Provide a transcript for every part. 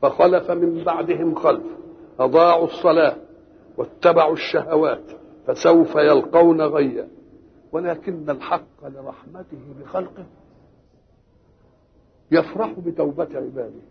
فخلف من بعدهم خلف أضاعوا الصلاة واتبعوا الشهوات فسوف يلقون غيا ولكن الحق لرحمته بخلقه يفرح بتوبة عباده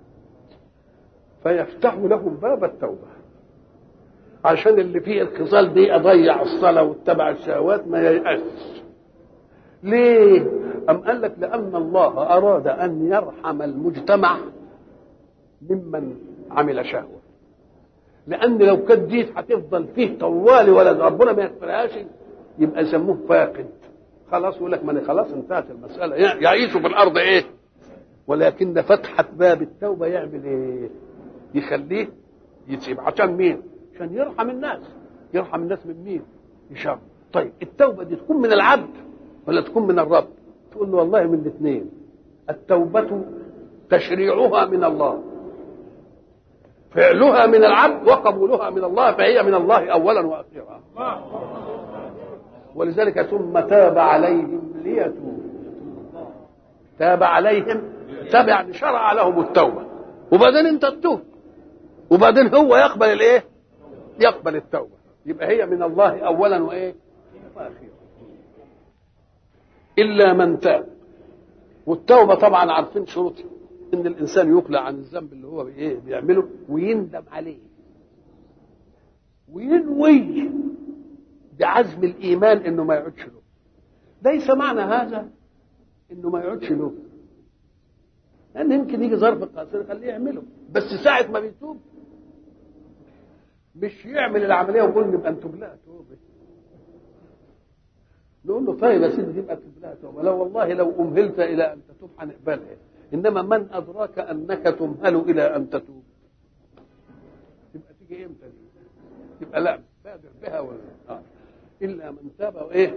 فيفتح لهم باب التوبة عشان اللي فيه الخصال دي أضيع الصلاة واتبع الشهوات ما ييأس ليه؟ أم قال لك لأن الله أراد أن يرحم المجتمع ممن عمل شهوة لأن لو كانت دي هتفضل فيه طوال ولد ربنا ما يغفرهاش يبقى يسموه فاقد خلاص يقول لك ما خلاص انتهت المسألة يعيشوا في الأرض إيه؟ ولكن فتحة باب التوبة يعمل إيه؟ يخليه يسيب عشان مين؟ عشان يرحم الناس يرحم الناس من مين؟ يشام طيب التوبة دي تكون من العبد ولا تكون من الرب؟ تقول له والله من الاثنين التوبة تشريعها من الله فعلها من العبد وقبولها من الله فهي من الله اولا واخيرا ولذلك ثم تاب عليهم ليتوبوا تاب عليهم تاب يعني شرع لهم التوبه وبعدين انت تتوب وبعدين هو يقبل الايه يقبل التوبه يبقى هي من الله اولا وايه واخيرا الا من تاب والتوبه طبعا عارفين شروطها ان الانسان يقلع عن الذنب اللي هو ايه بيعمله ويندم عليه وينوي بعزم الايمان انه ما يعودش له ليس معنى هذا انه ما يعودش له لان يمكن يجي ظرف قاسي يخليه يعمله بس ساعه ما بيتوب مش يعمل العمليه ويقول نبقى نتوب لها توبه نقول له طيب يا سيدي تبقى تتوب لها توبه لا والله لو امهلت الى ان تتوب هنقبلها انما من ادراك انك تمهل الى ان تتوب يبقى تيجي امتى دي يبقى لا بادر بها ولا آه. الا من تاب وايه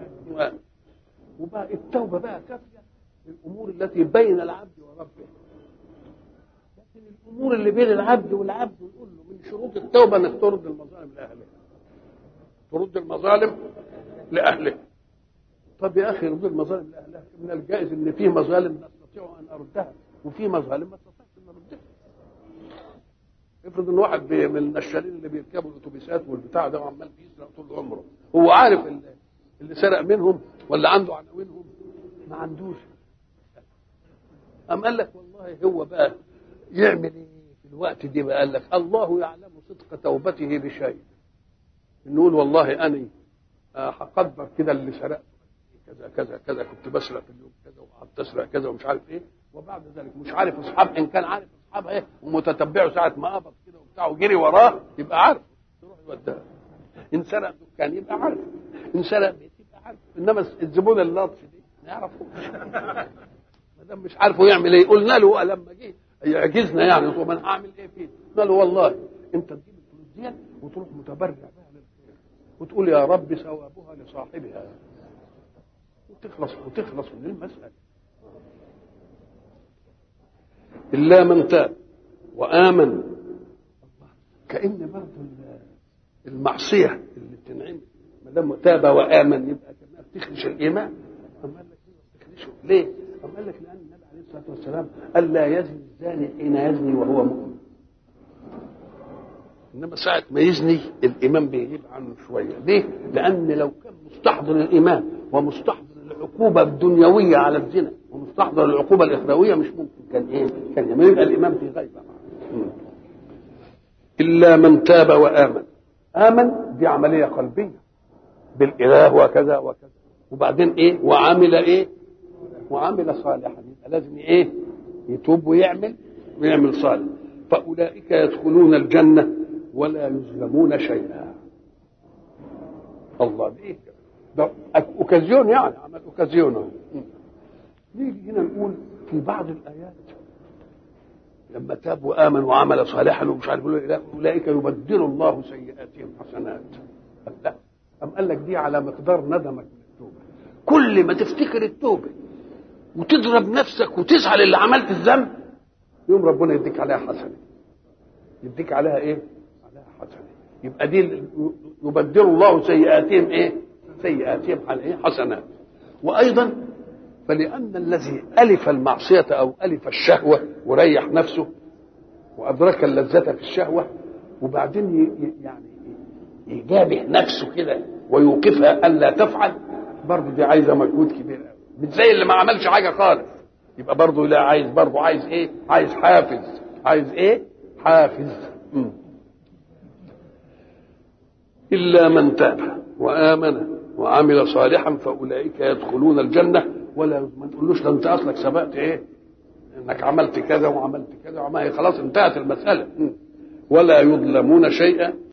وبقى التوبه بقى كافيه للامور التي بين العبد وربه لكن الامور اللي بين العبد والعبد نقول له من شروط التوبه انك ترد المظالم لاهلها ترد المظالم لاهلها طب يا اخي رد المظالم لاهلها من الجائز ان فيه مظالم استطيع ان اردها وفي مظالم ما استطعت ان اردها افرض ان واحد من النشالين اللي بيركبوا الاتوبيسات والبتاع ده وعمال بيسرق طول عمره هو عارف اللي, اللي سرق منهم ولا عنده عناوينهم ما عندوش أم قال لك والله هو بقى يعمل ايه في الوقت دي بقى قال لك الله يعلم صدق توبته بشيء نقول والله اني هقدر كده اللي سرقته كذا كذا كذا كنت بسرق في اليوم كذا وقعدت اسرق كذا ومش عارف ايه وبعد ذلك مش عارف اصحاب ان كان عارف اصحاب ايه ومتتبعه ساعه ما قبض كده وبتاع وجري وراه يبقى عارف يروح يوديها ان سرق دكان يبقى عارف ان سرق بيت يبقى عارف انما الزبون اللطف دي ما يعرفوش ما دام مش عارفه يعمل ايه قلنا له لما جه يعجزنا يعني طب انا هعمل ايه فيه قال له والله انت تجيب الفلوس دي وتروح متبرع بها للخير وتقول يا رب ثوابها لصاحبها وتخلص وتخلص من المسألة إلا من تاب وآمن كأن برضه المعصية اللي بتنعمل ما دام تاب وآمن يبقى كمان بتخرج الإيمان أم قال لك بتخرجه ليه؟ أم قال لك لأن النبي عليه الصلاة والسلام قال لا يزني الزاني حين يزني وهو مؤمن انما ساعه ما يزني الايمان بيغيب عنه شويه ليه لان لو كان مستحضر الايمان ومستحضر العقوبه الدنيويه على الزنا ومستحضر العقوبه الاخرويه مش ممكن كان ايه كان يبقى الايمان في غيبه الا من تاب وامن امن دي عمليه قلبيه بالاله وكذا وكذا وبعدين ايه وعمل ايه وعمل صالحا يبقى لازم ايه يتوب ويعمل ويعمل صالح فاولئك يدخلون الجنه ولا يظلمون شيئا الله دي إيه ده اوكازيون يعني عمل اوكازيون نيجي هنا نقول في بعض الايات لما تاب وامن وعمل صالحا ومش عارف اولئك يبدل الله سيئاتهم حسنات لا أم قال لك دي على مقدار ندمك من التوبه كل ما تفتكر التوبه وتضرب نفسك وتزعل اللي عملت الذنب يوم ربنا يديك عليها حسنه يديك عليها ايه؟ عليها حسنه يبقى دي يبدل الله سيئاتهم ايه؟ سيئاتهم على ايه؟ حسنات وايضا فلان الذي الف المعصيه او الف الشهوه وريح نفسه وادرك اللذه في الشهوه وبعدين ي- ي- يعني يجابه نفسه كده ويوقفها الا تفعل برضه دي عايزه مجهود كبير قوي مش زي اللي ما عملش حاجه خالص يبقى برضه لا عايز برضه عايز ايه عايز حافز عايز ايه حافز مم. إلا من تاب وآمن وعمل صالحا فأولئك يدخلون الجنة ولا ما تقولوش ده أنت أصلك سبقت إيه؟ إنك عملت كذا وعملت كذا وعملت خلاص انتهت المسألة م. ولا يظلمون شيئا